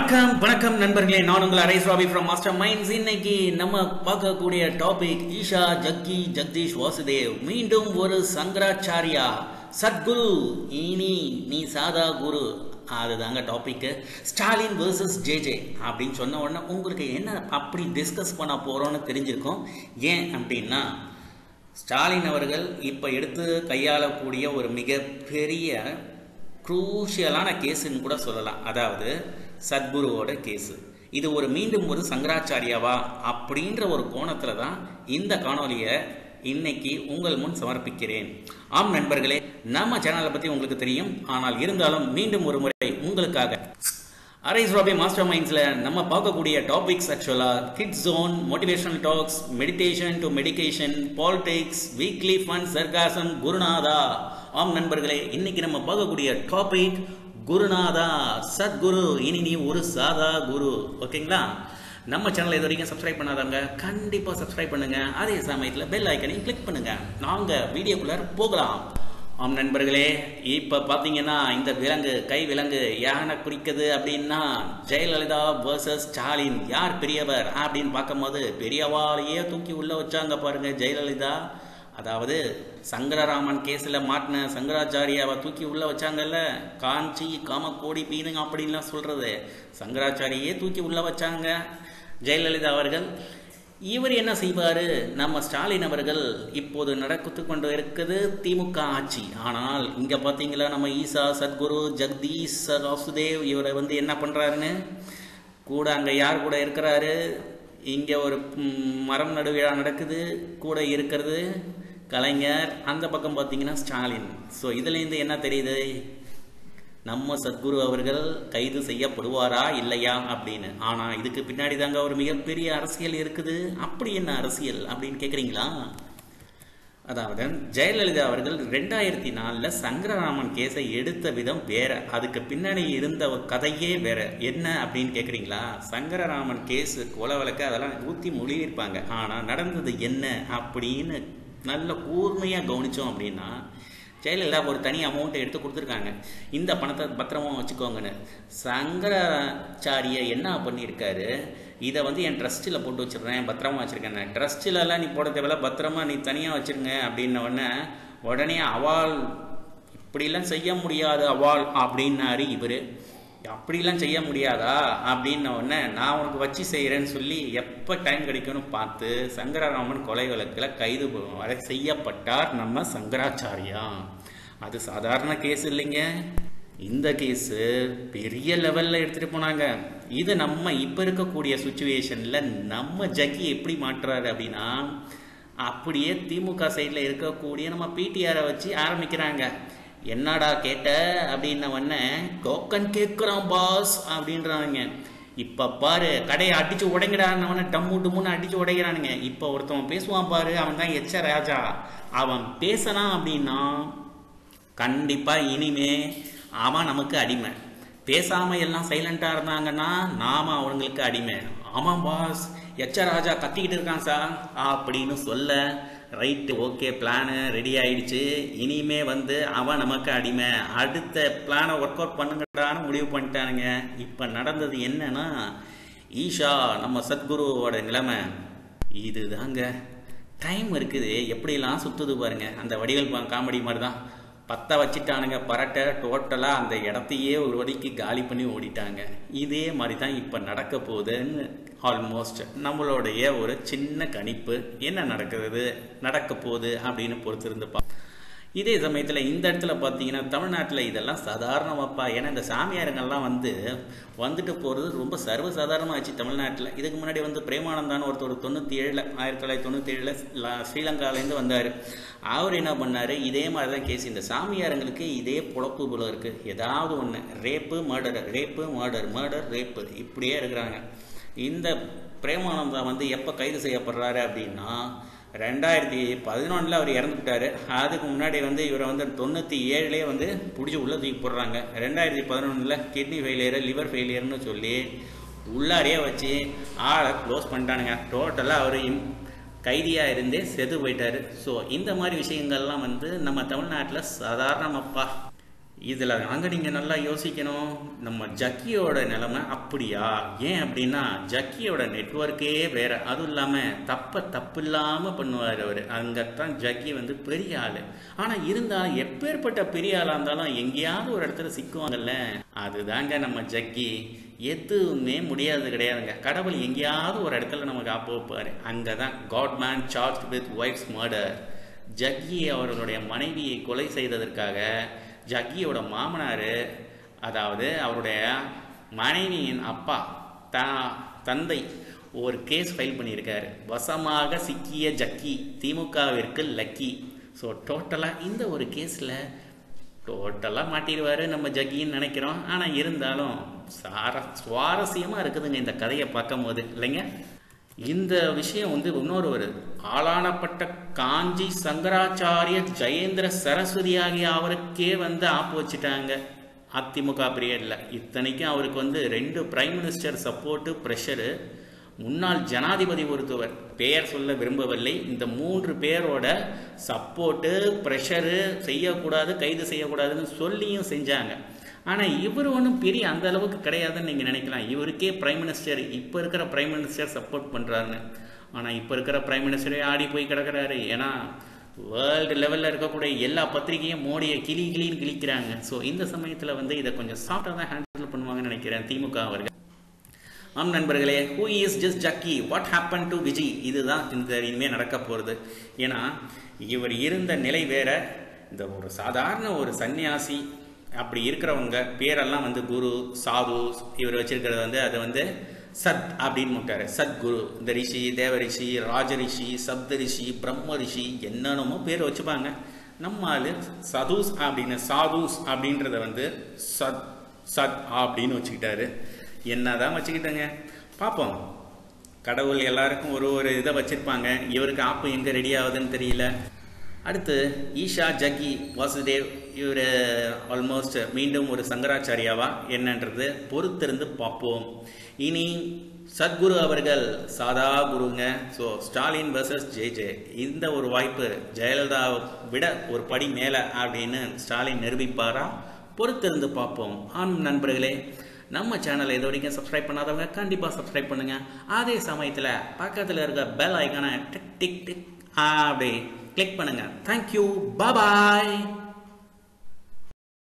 வணக்கம் வணக்கம் நண்பர்களே நான் உங்கள் Arais Rabi from Master Minds இன்னைக்கு நம்ம பார்க்கக்கூடிய டாபிக் ஈஷா ஜக்கி ஜெகதீஷ் வாசுதேவ் மீண்டும் ஒரு சங்கராச்சாரியா சத்குரு இனி நீ சாதா குரு அதுதாங்க டாபிக் ஸ்டாலின் வர்சஸ் ஜேஜே அப்படின்னு சொன்ன உடனே உங்களுக்கு என்ன அப்படி டிஸ்கஸ் பண்ண போறோம்னு தெரிஞ்சிருக்கும் ஏன் அப்படின்னா ஸ்டாலின் அவர்கள் இப்போ எடுத்து கையாளக்கூடிய ஒரு மிகப்பெரிய குரூஷியலான கேஸுன்னு கூட சொல்லலாம் அதாவது சத்குருவோட கேஸு இது ஒரு மீண்டும் ஒரு சங்கராச்சாரியாவா அப்படின்ற ஒரு கோணத்தில் தான் இந்த காணொலியை இன்னைக்கு உங்கள் முன் சமர்ப்பிக்கிறேன் ஆம் நண்பர்களே நம்ம சேனலை பற்றி உங்களுக்கு தெரியும் ஆனால் இருந்தாலும் மீண்டும் ஒரு முறை உங்களுக்காக அரைஸ் ராபி மாஸ்டர் மைண்ட்ஸில் நம்ம பார்க்கக்கூடிய டாபிக்ஸ் ஆக்சுவலாக kids zone motivational talks meditation to medication politics weekly fun sarcasm Gurunatha ஆம் நண்பர்களே இன்னைக்கு நம்ம பார்க்கக்கூடிய டாபிக் குருநாதா சத்குரு இனி நீ ஒரு சாதா குரு ஓகேங்களா நம்ம சேனலை இது வரைக்கும் சப்ஸ்கிரைப் பண்ணாதவங்க கண்டிப்பாக சப்ஸ்கிரைப் பண்ணுங்க அதே சமயத்தில் பெல் ஐக்கனையும் கிளிக் பண்ணுங்க நாங்கள் வீடியோக்குள்ளே போகலாம் ஆம் நண்பர்களே இப்போ பார்த்தீங்கன்னா இந்த விலங்கு கை விலங்கு யானை குறிக்குது அப்படின்னா ஜெயலலிதா வர்சஸ் ஸ்டாலின் யார் பெரியவர் அப்படின்னு பார்க்கும்போது பெரியவாளையே தூக்கி உள்ள வச்சாங்க பாருங்க ஜெயலலிதா அதாவது சங்கரராமன் கேஸில் மாட்டின சங்கராச்சாரியாவை தூக்கி உள்ள வச்சாங்கல்ல காஞ்சி காமக்கோடி பீனுங்க அப்படின்லாம் சொல்றது சங்கராச்சாரியே தூக்கி உள்ள வச்சாங்க ஜெயலலிதா அவர்கள் இவர் என்ன செய்வாரு நம்ம ஸ்டாலின் அவர்கள் இப்போது நடக்குத்து கொண்டு இருக்குது திமுக ஆட்சி ஆனால் இங்க பாத்தீங்களா நம்ம ஈசா சத்குரு ஜெகதீஷ் வாசுதேவ் இவரை வந்து என்ன பண்றாருன்னு கூட அங்க யார் கூட இருக்கிறாரு இங்க ஒரு ம், மரம் நடுவிழா நடக்குது கூட இருக்கிறது கலைஞர் அந்த பக்கம் பார்த்தீங்கன்னா ஸ்டாலின் ஸோ இதுலேருந்து என்ன தெரியுது நம்ம சத்குரு அவர்கள் கைது செய்யப்படுவாரா இல்லையா அப்படின்னு ஆனா இதுக்கு பின்னாடி தாங்க ஒரு மிகப்பெரிய அரசியல் இருக்குது அப்படி என்ன அரசியல் அப்படின்னு கேக்குறீங்களா அதாவது ஜெயலலிதா அவர்கள் ரெண்டாயிரத்தி நாலுல சங்கரராமன் கேஸை எடுத்த விதம் வேற அதுக்கு பின்னாடி இருந்த ஒரு கதையே வேற என்ன அப்படின்னு கேக்குறீங்களா சங்கரராமன் கேஸ் கொலை வழக்கு அதெல்லாம் ஊத்தி மொழியிருப்பாங்க ஆனா நடந்தது என்ன அப்படின்னு நல்ல கூர்மையா கவனிச்சோம் அப்படின்னா ஜெயலலிதா ஒரு தனி அமௌண்ட்டை எடுத்து கொடுத்துருக்காங்க இந்த பணத்தை பத்திரமா வச்சுக்கோங்கன்னு சங்கராச்சாரிய என்ன பண்ணியிருக்காரு இதை வந்து என் ட்ரஸ்ட்டில் போட்டு வச்சிடுறேன் பத்திரமா வச்சிருக்கேன் ட்ரஸ்ட்டிலலாம் நீ போட தேவையில்ல பத்திரமா நீ தனியாக வச்சிருங்க அப்படின்ன உடனே உடனே அவால் இப்படிலாம் செய்ய முடியாது அவால் அப்படின்னாரு இவர் அப்படிலாம் செய்ய முடியாதா அப்படின்ன உடனே நான் உனக்கு வச்சு செய்கிறேன்னு சொல்லி எப்போ டைம் கிடைக்கும்னு பார்த்து சங்கரராமன் கொலை வழக்கில் கைது வரை செய்யப்பட்டார் நம்ம சங்கராச்சாரியா அது சாதாரண கேஸ் இல்லைங்க இந்த கேஸு பெரிய லெவலில் எடுத்துகிட்டு போனாங்க இது நம்ம இப்போ இருக்கக்கூடிய சுச்சுவேஷனில் நம்ம ஜக்கி எப்படி மாற்றுறாரு அப்படின்னா அப்படியே திமுக சைடில் இருக்கக்கூடிய நம்ம பிடிஆரை வச்சு ஆரம்பிக்கிறாங்க என்னடா கேட்ட அப்படின்ன உடனே டோக்கன் கேட்குறான் பாஸ் அப்படின்றானுங்க இப்ப பாரு கடையை அடிச்சு உடைங்கடான்னு டம்மு டும்முன்னு அடிச்சு உடைக்கிறானுங்க இப்ப ஒருத்தவன் பேசுவான் பாரு அவன் தான் எச்ச ராஜா அவன் பேசினான் அப்படின்னா கண்டிப்பா இனிமே அவன் நமக்கு அடிமை பேசாம எல்லாம் சைலண்டா இருந்தாங்கன்னா நாம அவங்களுக்கு அடிமை ஆமாம் பாஸ் எச்ச ராஜா கத்திக்கிட்டு இருக்கான் சார் அப்படின்னு சொல்ல ரைட்டு ஓகே பிளானு ரெடி ஆயிடுச்சு இனிமே வந்து அவன் நமக்கு அடிமை அடுத்த பிளானை ஒர்க் அவுட் பண்ணுங்கடான்னு முடிவு பண்ணிட்டானுங்க இப்போ நடந்தது என்னன்னா ஈஷா நம்ம சத்குருவோட நிலைமை இதுதாங்க டைம் இருக்குது எப்படிலாம் சுத்துது பாருங்க அந்த வடிவேல் பா- காமெடி மாதிரி தான் பத்த வச்சிட்டானுங்க பரட்டை டோட்டலாக அந்த இடத்தையே ஒரு வழிக்கு காலி பண்ணி ஓடிட்டாங்க இதே மாதிரி தான் இப்போ நடக்க போகுதுன்னு ஆல்மோஸ்ட் நம்மளுடைய ஒரு சின்ன கணிப்பு என்ன நடக்குது நடக்க போகுது அப்படின்னு பொறுத்திருந்து பா இதே சமயத்தில் இந்த இடத்துல பார்த்தீங்கன்னா தமிழ்நாட்டில் இதெல்லாம் சாதாரணமாப்பா ஏன்னா இந்த சாமியாருங்கெல்லாம் வந்து வந்துட்டு போகிறது ரொம்ப சர்வசாதாரணமாச்சு தமிழ்நாட்டில் இதுக்கு முன்னாடி வந்து பிரேமானந்தான்னு ஒருத்தர் தொண்ணூற்றி ஏழில் ஆயிரத்தி தொள்ளாயிரத்தி தொண்ணூற்றி ஏழில் ஸ்ரீலங்காலேருந்து வந்தார் அவர் என்ன பண்ணார் இதே மாதிரி தான் கேஸ் இந்த சாமியாருங்களுக்கு இதே பொழப்பு போல இருக்குது ஏதாவது ஒன்று rape murder rape murder murder rape இப்படியே இருக்கிறாங்க இந்த பிரேமானந்தா வந்து எப்போ கைது செய்யப்படுறாரு அப்படின்னா ரெண்டாயிரத்தி பதினொன்றில் அவர் இறந்துட்டாரு அதுக்கு முன்னாடி வந்து இவரை வந்து தொண்ணூற்றி ஏழுலேயே வந்து பிடிச்சி உள்ள தூக்கி போடுறாங்க ரெண்டாயிரத்தி பதினொன்றில் கிட்னி ஃபெயிலியர் லிவர் ஃபெயிலியர்னு சொல்லி உள்ளாரையே வச்சு ஆளை க்ளோஸ் பண்ணிட்டானுங்க டோட்டலாக அவர் கைதியாக இருந்தே செத்து போயிட்டாரு ஸோ இந்த மாதிரி விஷயங்கள்லாம் வந்து நம்ம தமிழ்நாட்டில் சாதாரணமாப்பா இதில் அங்கே நீங்கள் நல்லா யோசிக்கணும் நம்ம ஜக்கியோட நிலைமை அப்படியா ஏன் அப்படின்னா ஜக்கியோட நெட்ஒர்க்கே வேற அதுவும் இல்லாமல் தப்ப தப்பு இல்லாமல் பண்ணுவார் அவர் அங்கே தான் ஜக்கி வந்து பெரிய ஆள் ஆனால் இருந்தாலும் எப்பேற்பட்ட பெரிய ஆளாக இருந்தாலும் எங்கேயாவது ஒரு இடத்துல சிக்குவாங்கல்ல அதுதாங்க நம்ம ஜக்கி எதுவுமே முடியாது கிடையாதுங்க கடவுள் எங்கேயாவது ஒரு இடத்துல நமக்கு ஆப்பு வைப்பார் அங்கே தான் godman charge with wife's murder Jaggi அவர்களுடைய மனைவியை கொலை செய்ததற்காக ஜக்கியோட மாமனார் அதாவது அவருடைய மனைவியின் அப்பா த தந்தை ஒரு கேஸ் ஃபைல் பண்ணியிருக்காரு வசமாக சிக்கிய ஜக்கி திமுகவிற்கு லக்கி ஸோ டோட்டலாக இந்த ஒரு கேஸில் டோட்டலாக மாட்டிடுவார் நம்ம ஜக்கின்னு நினைக்கிறோம் ஆனால் இருந்தாலும் சார சுவாரஸ்யமாக இருக்குதுங்க இந்த கதையை பார்க்கும் போது இல்லைங்க இந்த விஷயம் வந்து இன்னொரு ஒரு ஆளானப்பட்ட காஞ்சி சங்கராச்சாரிய ஜெயேந்திர சரஸ்வதி ஆகிய அவருக்கே வந்து ஆப்பு வச்சுட்டாங்க அதிமுக பீரியடில் இத்தனைக்கும் அவருக்கு வந்து ரெண்டு பிரைம் மினிஸ்டர் சப்போர்ட்டு ப்ரெஷரு முன்னாள் ஜனாதிபதி ஒருத்தவர் பெயர் சொல்ல விரும்பவில்லை இந்த மூன்று பேரோட சப்போர்ட்டு ப்ரெஷரு செய்யக்கூடாது கைது செய்யக்கூடாதுன்னு சொல்லியும் செஞ்சாங்க ஆனால் இவர் ஒன்றும் பெரிய அந்த அளவுக்கு கிடையாதுன்னு நீங்கள் நினைக்கலாம் இவருக்கே பிரைம் மினிஸ்டர் இப்போ இருக்கிற பிரைம் மினிஸ்டர் சப்போர்ட் பண்ணுறாருன்னு ஆனால் இப்போ இருக்கிற பிரைம் மினிஸ்டரே ஆடி போய் கிடக்கிறாரு ஏன்னா வேர்ல்டு லெவலில் இருக்கக்கூடிய எல்லா பத்திரிகையும் மோடியை கிளி கிளின்னு கிழிக்கிறாங்க ஸோ இந்த சமயத்தில் வந்து இதை கொஞ்சம் சாஃப்டாக தான் ஹேண்டில் பண்ணுவாங்கன்னு நினைக்கிறேன் திமுக அவர்கள் ஆம் நண்பர்களே who is just Jaggi what happen to Vijay இதுதான் இந்த இனிமேல் நடக்க போகிறது ஏன்னா இவர் இருந்த நிலை வேற இந்த ஒரு சாதாரண ஒரு சன்னியாசி அப்படி இருக்கிறவங்க பேரெல்லாம் வந்து குரு சாது இவர் வச்சிருக்கிறது வந்து அது வந்து சத் அப்படின்னு முட்டாரு சத்குரு இந்த ரிஷி தேவ ரிஷி ராஜ ரிஷி சப்த ரிஷி பிரம்ம ரிஷி என்னென்னமோ பேர் வச்சுப்பாங்க நம்ம ஆளு சதுஸ் அப்படின்னு சாதுஸ் அப்படின்றத வந்து சத் சத் அப்படின்னு வச்சுக்கிட்டாரு என்னதான் வச்சுக்கிட்டேங்க பார்ப்போம் கடவுள் எல்லாருக்கும் ஒரு ஒரு இதை வச்சிருப்பாங்க இவருக்கு ஆப்பு எங்கே ரெடி ஆகுதுன்னு தெரியல அடுத்து ஈஷா ஜக்கி வாசுதேவ் இவர் ஆல்மோஸ்ட் மீண்டும் ஒரு சங்கராச்சாரியாவா என்னன்றது பொறுத்திருந்து பார்ப்போம் இனி சத்குரு அவர்கள் சாதா குருங்க so Stalin versus J J இந்த ஒரு வாய்ப்பு ஜெயலலிதா விட ஒரு படி மேலே அப்படின்னு ஸ்டாலின் நிரூபிப்பாரா பொறுத்திருந்து பார்ப்போம் ஆம் நண்பர்களே நம்ம சேனலை இது வரைக்கும் சப்ஸ்கிரைப் பண்ணாதவங்க கண்டிப்பாக சப்ஸ்கிரைப் பண்ணுங்க அதே சமயத்தில் பக்கத்தில் இருக்க பெல் ஐக்கானை டிக் டிக் டிக் அப்படி கிளிக் பண்ணுங்க தேங்க்யூ பாய்